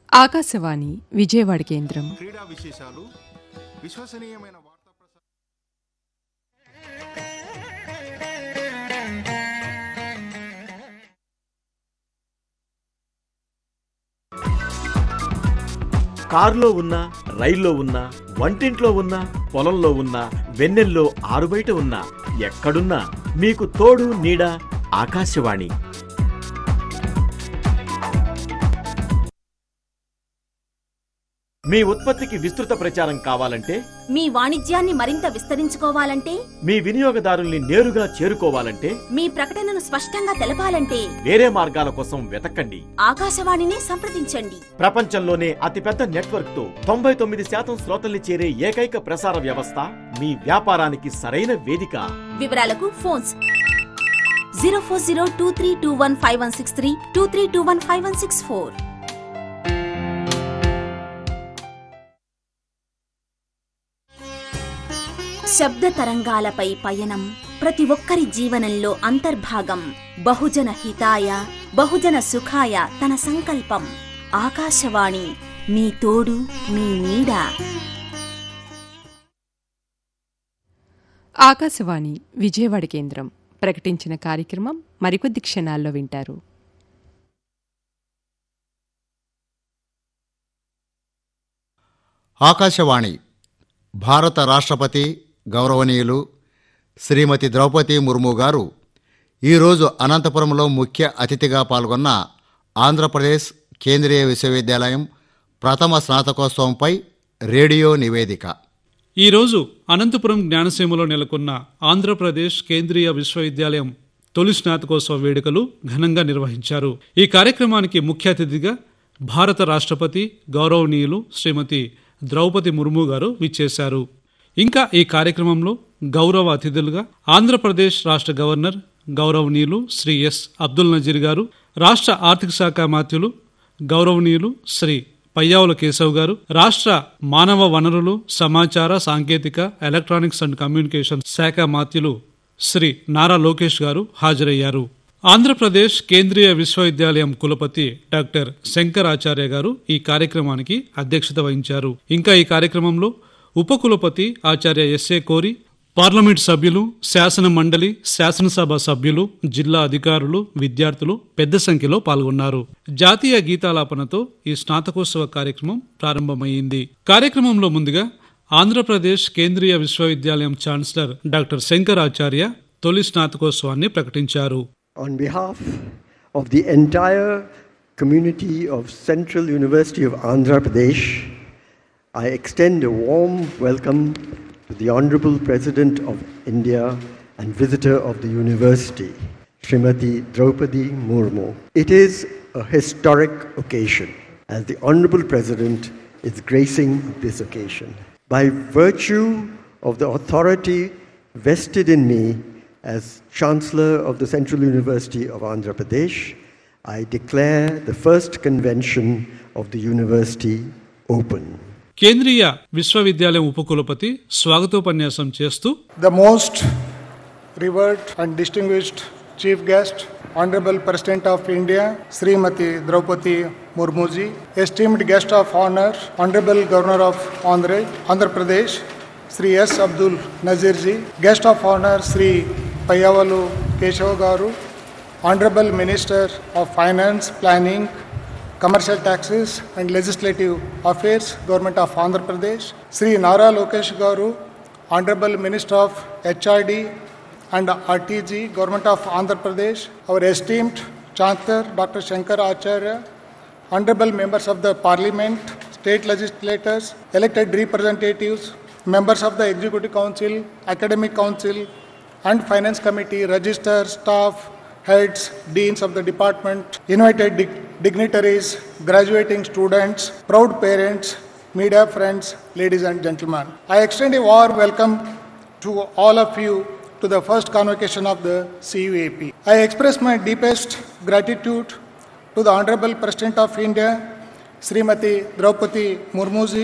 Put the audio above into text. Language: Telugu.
ఆకాశవాణి విజయవాడ కేంద్రం క్రీడా విశేషాలు విశ్వసనీయమైన వార్తా ప్రసారం కారులో ఉన్నా రైల్లో ఉన్నా వంటింట్లో ఉన్నా పొలంలో ఉన్నా వెన్నెల్లో ఆరుబయట ఉన్నా ఎక్కడున్నా మీకు తోడు నీడ ఆకాశవాణి మీ ఉత్పత్తికి విస్తృత ప్రచారం కావాలంటే మీ వాణిజ్యాన్ని మరింత విస్తరించుకోవాలంటే మీ వినియోగదారుల్ని నేరుగా చేరుకోవాలంటే మీ ప్రకటనను స్పష్టంగా తెలపాలంటే వేరే మార్గాల కోసం వెతకండి ఆకాశవాణిని సంప్రదించండి ప్రపంచంలోనే అతిపెద్ద నెట్వర్క్ తో తొంభై తొమ్మిది శాతం శ్రోతల్ని చేరే ఏకైక ప్రసార వ్యవస్థ మీ వ్యాపారానికి సరైన వేదిక వివరాలకు phones zero four zero two three two one five one six three two three two one five one six four శబ్ద తరంగాలపై పయనం ప్రతి ఒక్కరి జీవనంలో అంతర్భాగం బహుజన హితాయ బహుజన సుఖాయ తన సంకల్పం ఆకాశవాణి మీ తోడు మీ నీడ ఆకాశవాణి విజయవాడ కేంద్రం ప్రకటించిన కార్యక్రమం మరికొద్ది క్షణాల్లో వింటారు ఆకాశవాణి భారత రాష్ట్రపతి గౌరవనీయులు శ్రీమతి ద్రౌపది ముర్ము గారు ఈరోజు అనంతపురంలో ముఖ్య అతిథిగా పాల్గొన్న ఆంధ్రప్రదేశ్ కేంద్రీయ విశ్వవిద్యాలయం ప్రథమ స్నాతకోత్సవంపై రేడియో నివేదిక ఈరోజు అనంతపురం జ్ఞానసీమలో నెలకొన్న ఆంధ్రప్రదేశ్ కేంద్రీయ విశ్వవిద్యాలయం తొలి స్నాతకోత్సవ వేడుకలు ఘనంగా నిర్వహించారు ఈ కార్యక్రమానికి ముఖ్య అతిథిగా భారత రాష్ట్రపతి గౌరవనీయులు శ్రీమతి ద్రౌపది ముర్ము గారు విచ్చేశారు ఇంకా ఈ కార్యక్రమంలో గౌరవ అతిథులుగా ఆంధ్రప్రదేశ్ రాష్ట్ర గవర్నర్ గౌరవనీయులు శ్రీ ఎస్ అబ్దుల్ నజీర్ గారు రాష్ట్ర ఆర్థిక శాఖ మాత్యులు గౌరవనీయులు శ్రీ పయ్యావుల కేశవ్ గారు రాష్ట్ర మానవ వనరులు సమాచార సాంకేతిక ఎలక్ట్రానిక్స్ అండ్ కమ్యూనికేషన్ శాఖ మాత్యులు శ్రీ నారా లోకేష్ గారు హాజరయ్యారు ఆంధ్రప్రదేశ్ కేంద్రీయ విశ్వవిద్యాలయం కులపతి డాక్టర్ శంకర్ ఆచార్య గారు ఈ కార్యక్రమానికి అధ్యక్షత వహించారు ఇంకా ఈ కార్యక్రమంలో ఉపకులపతి ఆచార్య ఎస్ఏ కోరి పార్లమెంట్ సభ్యులు శాసన మండలి శాసనసభ సభ్యులు జిల్లా అధికారులు విద్యార్థులు పెద్ద సంఖ్యలో పాల్గొన్నారు జాతీయ గీతాలాపనతో ఈ స్నాతకోత్సవ కార్యక్రమం ప్రారంభమైంది కార్యక్రమంలో ముందుగా ఆంధ్రప్రదేశ్ కేంద్రీయ విశ్వవిద్యాలయం ఛాన్సలర్ డాక్టర్ శంకర్ ఆచార్య తొలి స్నాతకోత్సవాన్ని ప్రకటించారు On behalf of the entire community of Central University of Andhra Pradesh, I extend a warm welcome to the Honorable President of India and visitor of the university, Srimati Draupadi Murmu. It is a historic occasion as the Honorable President is gracing this occasion. By virtue of the authority vested in me as Chancellor of the Central University of Andhra Pradesh, I declare the first convention of the university open. కేంద్రీయ విశ్వవిద్యాలయం ఉపకులపతి స్వాగతోపన్యాసం చేస్తూ the most revered and distinguished chief guest, Honorable President of India, Srimati Draupadi Murmuji, esteemed guest of honor, Honorable Governor of Andhra, Andhra Pradesh, Sri S. Abdul Nazirji, guest of honor, Sri Payavalu Keshav Garu, Honorable Minister of Finance, Planning, Commercial Taxes and Legislative Affairs, Government of Andhra Pradesh, Sri Nara Lokesh Garu, Honorable Minister of HRD and RTG, Government of Andhra Pradesh, our esteemed Chancellor Dr. Shankar Acharya, Honorable members of the Parliament, state legislators, elected representatives, members of the Executive Council, Academic Council, and Finance Committee, register, staff, heads, deans of the department, invited dig- dignitaries, graduating students, proud parents, media friends, ladies and gentlemen. I extend a warm welcome to all of you to the first convocation of the CUAP. I express my deepest gratitude to the Honorable President of India, Srimati Draupadi Murmuji,